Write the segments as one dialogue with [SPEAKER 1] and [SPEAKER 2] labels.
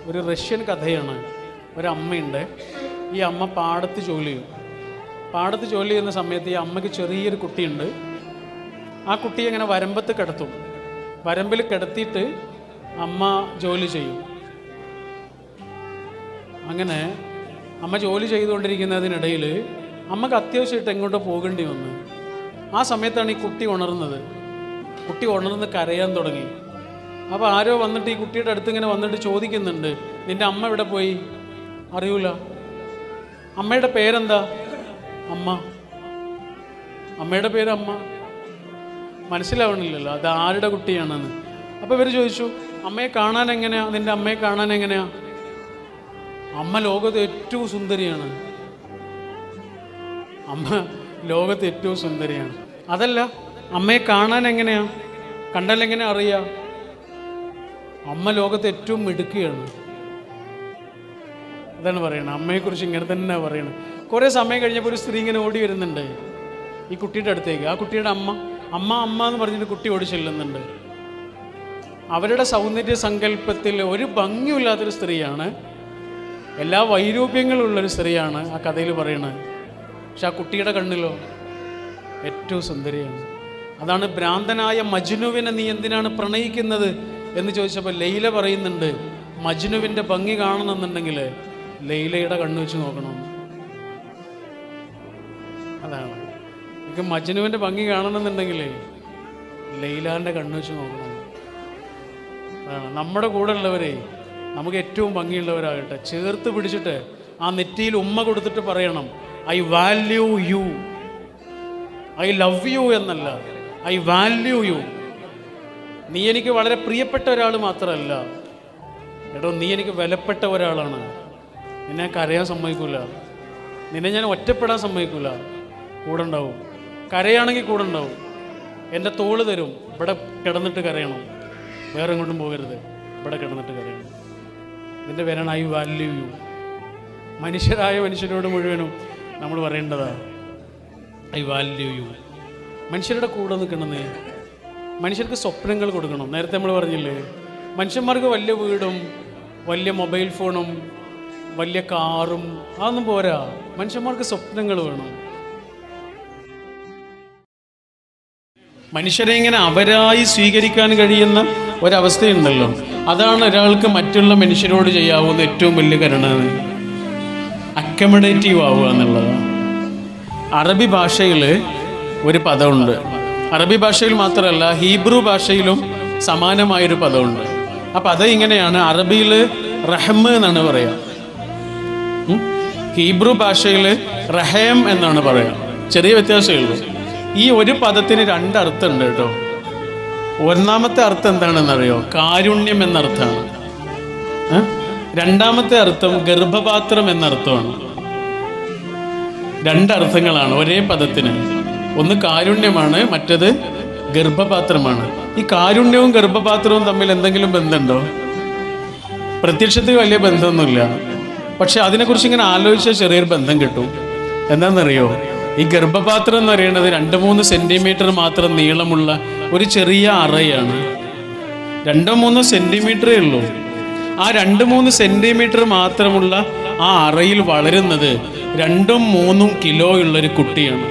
[SPEAKER 1] ഒരു റഷ്യൻ കഥയാണ് ഒരമ്മയുണ്ട് ഈ അമ്മ പാടത്ത് ജോലി ചെയ്യും പാടത്ത് ജോലി ചെയ്യുന്ന സമയത്ത് ഈ അമ്മയ്ക്ക് ചെറിയൊരു കുട്ടിയുണ്ട് ആ കുട്ടിയെ ഇങ്ങനെ വരമ്പത്ത് കിടത്തും വരമ്പിൽ കിടത്തിയിട്ട് അമ്മ ജോലി ചെയ്യും അങ്ങനെ അമ്മ ജോലി ചെയ്തുകൊണ്ടിരിക്കുന്നതിനിടയിൽ അമ്മക്ക് അത്യാവശ്യമായിട്ട് എങ്ങോട്ടോ പോകേണ്ടി വന്നു ആ സമയത്താണ് ഈ കുട്ടി ഉണർന്നത് കുട്ടി ഉണർന്ന് കരയാൻ തുടങ്ങി അപ്പോൾ ആരോ വന്നിട്ട് ഈ കുട്ടിയുടെ അടുത്ത് ഇങ്ങനെ വന്നിട്ട് ചോദിക്കുന്നുണ്ട് നിന്റെ അമ്മ എവിടെ പോയി അറിയൂല അമ്മയുടെ പേരെന്താ അമ്മ അമ്മയുടെ പേര് അമ്മ മനസ്സിലാവണില്ലല്ലോ അത് ആരുടെ കുട്ടിയാണെന്ന് അപ്പോൾ ഇവർ ചോദിച്ചു അമ്മയെ കാണാൻ എങ്ങനെയാ നിന്റെ അമ്മയെ കാണാൻ എങ്ങനെയാ അമ്മ ലോകത്ത് ഏറ്റവും സുന്ദരിയാണ് അമ്മ ലോകത്ത് ഏറ്റവും സുന്ദരിയാണ് അതല്ല അമ്മയെ കാണാൻ എങ്ങനെയാ കണ്ടാൽ എങ്ങനെ അറിയാ അമ്മ ലോകത്ത് ഏറ്റവും മിടുക്കുകയാണ് അതാണ് പറയണത് അമ്മയെക്കുറിച്ച് ഇങ്ങനെ തന്നെ പറയണത് കുറേ സമയം കഴിഞ്ഞപ്പോൾ ഒരു സ്ത്രീ ഇങ്ങനെ ഓടി വരുന്നുണ്ട് ഈ കുട്ടിയുടെ അടുത്തേക്ക് ആ കുട്ടിയുടെ അമ്മ അമ്മ അമ്മ എന്ന് പറഞ്ഞിട്ട് കുട്ടി ഓടി ചെല്ലുന്നുണ്ട് അവരുടെ സൗന്ദര്യ സങ്കല്പത്തിൽ ഒരു ഭംഗിയില്ലാത്തൊരു സ്ത്രീയാണ് എല്ലാ വൈരൂപ്യങ്ങളും ഉള്ളൊരു സ്ത്രീയാണ് ആ കഥയിൽ പറയുന്നത് പക്ഷെ ആ കുട്ടിയുടെ കണ്ണിലോ ഏറ്റവും സുന്ദരിയാണ് അതാണ് ഭ്രാന്തനായ മജ്നുവിനെ നീ എന്തിനാണ് പ്രണയിക്കുന്നത് എന്ന് ചോദിച്ചപ്പോൾ ലൈല പറയുന്നുണ്ട് മജ്നുവിൻ്റെ ഭംഗി കാണണമെന്നുണ്ടെങ്കിൽ ലൈലയുടെ കണ്ണ് വെച്ച് നോക്കണം അതാണ് എനിക്ക് മജ്നുവിൻ്റെ ഭംഗി കാണണമെന്നുണ്ടെങ്കിൽ ലൈലാൻ്റെ കണ്ണ് വെച്ച് നോക്കണം അതാണ് നമ്മുടെ കൂടെ ഉള്ളവരെ നമുക്ക് ഏറ്റവും ഭംഗിയുള്ളവരാകട്ടെ ചേർത്ത് പിടിച്ചിട്ട് ആ നെറ്റിയിൽ ഉമ്മ കൊടുത്തിട്ട് പറയണം I value you I love you എന്നല്ല ഐ വാല്യൂ യു നീ എനിക്ക് വളരെ പ്രിയപ്പെട്ട ഒരാൾ മാത്രമല്ല എടോ നീ എനിക്ക് വിലപ്പെട്ട ഒരാളാണ് നിന്നെ കരയാൻ സമ്മതിക്കൂല നിന്നെ ഞാൻ ഒറ്റപ്പെടാൻ സമ്മതിക്കൂല കൂടെ ഉണ്ടാവും കരയാണെങ്കിൽ കൂടെ ഉണ്ടാവും എൻ്റെ തോള് തരും ഇവിടെ കിടന്നിട്ട് കരയണം വേറെ എങ്ങോട്ടും പോകരുത് ഇവിടെ കിടന്നിട്ട് കരയണം ഇതിൻ്റെ പേരാണ് ഐ വാല്യൂ യു മനുഷ്യരായ മനുഷ്യരോട് മുഴുവനും നമ്മൾ പറയേണ്ടതാ ഐ വാല്യൂ യു മനുഷ്യരുടെ കൂടെ നിൽക്കണമെന്നേ മനുഷ്യർക്ക് സ്വപ്നങ്ങൾ കൊടുക്കണം നേരത്തെ നമ്മൾ പറഞ്ഞില്ലേ മനുഷ്യന്മാർക്ക് വലിയ വീടും വലിയ മൊബൈൽ ഫോണും വലിയ കാറും അതൊന്നും പോരാ മനുഷ്യന്മാർക്ക് സ്വപ്നങ്ങൾ വേണം മനുഷ്യരെ ഇങ്ങനെ അവരായി സ്വീകരിക്കാൻ കഴിയുന്ന ഒരവസ്ഥയുണ്ടല്ലോ അതാണ് ഒരാൾക്ക് മറ്റുള്ള മനുഷ്യരോട് ചെയ്യാവുന്ന ഏറ്റവും വലിയ കരുണ അക്കമഡേറ്റീവ് ആവുക എന്നുള്ളതാണ് അറബി ഭാഷയിൽ ഒരു പദമുണ്ട് അറബി ഭാഷയിൽ മാത്രമല്ല ഹീബ്രു ഭാഷയിലും സമാനമായൊരു പദമുണ്ട് ആ പദം ഇങ്ങനെയാണ് അറബിയിൽ റഹ്മ് എന്നാണ് പറയുക ഉം? ഹീബ്രു ഭാഷയിൽ റഹേം എന്നാണ് പറയുക ചെറിയ വ്യത്യാസമേ ഉള്ളൂ ഈ ഒരു പദത്തിന് രണ്ട് അർത്ഥമുണ്ട് കേട്ടോ ഒന്നാമത്തെ അർത്ഥം എന്താണെന്നറിയോ കാരുണ്യം എന്നർത്ഥമാണ് ഏ? രണ്ടാമത്തെ അർത്ഥം ഗർഭപാത്രം എന്നർത്ഥമാണ് രണ്ടർത്ഥങ്ങളാണ് ഒരേ പദത്തിന് ഒന്ന് കാരുണ്യമാണ് മറ്റത് ഗർഭപാത്രമാണ് ഈ കാരുണ്യവും ഗർഭപാത്രവും തമ്മിൽ എന്തെങ്കിലും ബന്ധമുണ്ടോ പ്രത്യക്ഷത്തിൽ വലിയ ബന്ധമൊന്നുമില്ല പക്ഷെ അതിനെക്കുറിച്ച് ഇങ്ങനെ ആലോചിച്ചാൽ ചെറിയൊരു ബന്ധം കിട്ടും എന്താണെന്നറിയോ ഈ ഗർഭപാത്രം എന്ന് പറയുന്നത് രണ്ട് മൂന്ന് സെന്റിമീറ്റർ മാത്രം നീളമുള്ള ഒരു ചെറിയ അറയാണ് രണ്ടോ മൂന്നോ സെന്റിമീറ്ററേ ഉള്ളൂ ആ രണ്ട് മൂന്ന് സെന്റിമീറ്റർ മാത്രമുള്ള ആ അറയിൽ വളരുന്നത് രണ്ടും മൂന്നും കിലോ ഉള്ളൊരു കുട്ടിയാണ്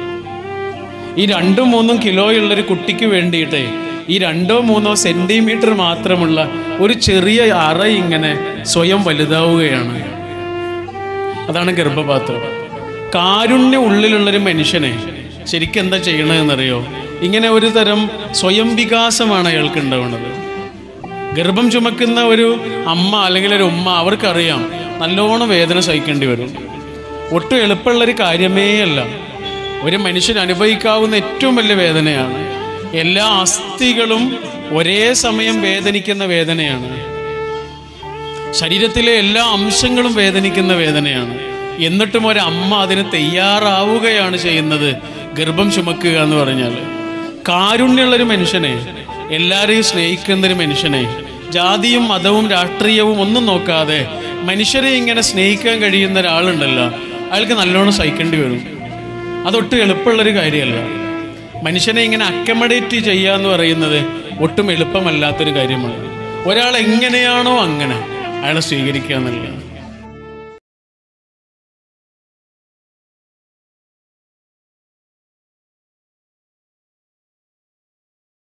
[SPEAKER 1] ഈ രണ്ടും മൂന്നും കിലോ ഉള്ളൊരു കുട്ടിക്ക് വേണ്ടിയിട്ട് ഈ രണ്ടോ മൂന്നോ സെന്റിമീറ്റർ മാത്രമുള്ള ഒരു ചെറിയ അറ ഇങ്ങനെ സ്വയം വലുതാവുകയാണ് അതാണ് ഗർഭപാത്രം കാരുണ്യം ഉള്ളിലുള്ളൊരു മനുഷ്യനെ ശരിക്കും എന്താ ചെയ്യണതെന്നറിയോ ഇങ്ങനെ ഒരു തരം സ്വയം വികാസമാണ് അയാൾക്ക് ഉണ്ടാവുന്നത് ഗർഭം ചുമക്കുന്ന ഒരു അമ്മ അല്ലെങ്കിൽ ഒരു ഉമ്മ അവർക്കറിയാം നല്ലോണം വേദന സഹിക്കേണ്ടി വരും ഒട്ടും എളുപ്പമുള്ളൊരു കാര്യമേ അല്ല ഒരു മനുഷ്യൻ അനുഭവിക്കാവുന്ന ഏറ്റവും വലിയ വേദനയാണ് എല്ലാ അസ്ഥികളും ഒരേ സമയം വേദനിക്കുന്ന വേദനയാണ് ശരീരത്തിലെ എല്ലാ അംശങ്ങളും വേദനിക്കുന്ന വേദനയാണ് എന്നിട്ടും ഒരു അമ്മ അതിന് തയ്യാറാവുകയാണ് ചെയ്യുന്നത് ഗർഭം ചുമക്കുക എന്ന് പറഞ്ഞാൽ കാരുണ്യമുള്ളൊരു മനുഷ്യനെ എല്ലാവരെയും സ്നേഹിക്കുന്നൊരു മനുഷ്യനെ ജാതിയും മതവും രാഷ്ട്രീയവും ഒന്നും നോക്കാതെ മനുഷ്യരെ ഇങ്ങനെ സ്നേഹിക്കാൻ കഴിയുന്ന ഒരാളുണ്ടല്ലോ അയാൾക്ക് നല്ലോണം സഹിക്കേണ്ടി വരും അതൊട്ടും എളുപ്പമുള്ളൊരു കാര്യമല്ല മനുഷ്യനെ ഇങ്ങനെ അക്കമഡേറ്റ് ചെയ്യുക എന്ന് പറയുന്നത് ഒട്ടും എളുപ്പമല്ലാത്തൊരു കാര്യമാണ് ഒരാൾ എങ്ങനെയാണോ അങ്ങനെ അയാളെ സ്വീകരിക്കുക എന്നുള്ളത്